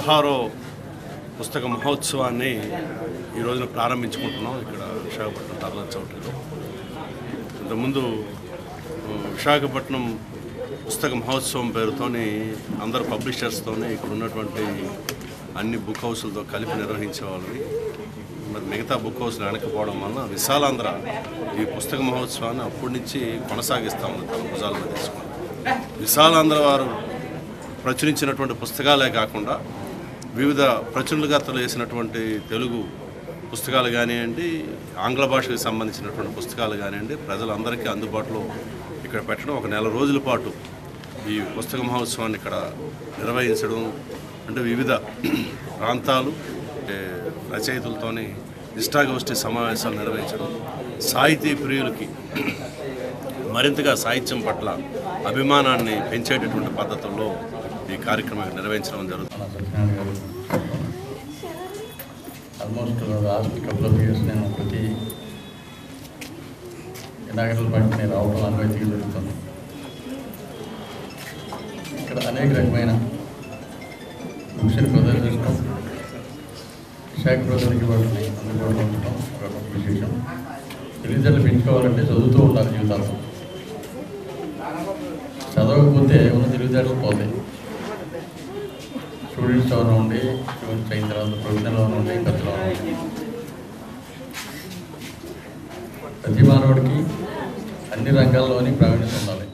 పదహారో పుస్తక మహోత్సవాన్ని ఈ రోజున ప్రారంభించుకుంటున్నాం ఇక్కడ విశాఖపట్నం ధర్నా చౌటరిలో ఇంతకుముందు ఆ, విశాఖపట్నం పుస్తక మహోత్సవం పేరుతోని అందరు పబ్లిషర్స్తోని ఇక్కడ ఉన్నటువంటి అన్ని బుక్ హౌస్లతో కలిపి నిర్వహించే వాళ్ళని మరి మిగతా బుక్ హౌస్లు వెనకపోవడం వలన విశాలాంధ్ర ఈ పుస్తక మహోత్సవాన్ని అప్పటి నుంచి కొనసాగిస్తూ ఉంది తన భుజాల మీద తీసుకుని విశాలాంధ్ర వారు ప్రచురించినటువంటి పుస్తకాలే కాకుండా వివిధ ప్రచురణకర్తలు వేసినటువంటి తెలుగు పుస్తకాలు కానివ్వండి ఆంగ్ల భాషకు సంబంధించినటువంటి పుస్తకాలు కానివ్వండి ప్రజలందరికీ అందుబాటులో ఇక్కడ పెట్టడం ఒక నెల రోజుల పాటు ఈ పుస్తక మహోత్సవాన్ని ఇక్కడ నిర్వహించడం అంటే వివిధ ప్రాంతాలు ఏ, రచయితలతోని ఇష్టాగోష్ఠి సమావేశాలు నిర్వహించడం సాహితీ ప్రియులకి మరింతగా సాహిత్యం పట్ల అభిమానాన్ని పెంచేటటువంటి పద్ధతుల్లో ఈ కార్యక్రమం నిర్వహించడం జరుగుతుంది మన Satyanarayana garu almost last couple of years నేను ప్రతి ఇనాగరల్ పార్టీ నేను రావడం అనుభూతిగా జరుగుతుంది ఇక్కడ అనేక రకమైన బుక్స్ని ప్రదర్శించడం విశాఖ ప్రజలకి వాటిని అందుబాటులో ఉండటం ఒక గొప్ప విశేషం తెలివితేటలు పెంచుకోవాలంటే చదువుతూ ఉండాలి జీవితాంతం చదవకపోతే ఉన్న తెలివితేటలు పోతాయి స్టూడెంట్స్ ఎవరు ఉండి స్టూడెంట్స్ అయిన తర్వాత ప్రొఫెషనల్ ఎవరు ఉండి పెద్దలు ఎవరు ఉండి ప్రతి మానవుడికి అన్ని రంగాల్లోని ప్రావీణ్యత ఉండాలి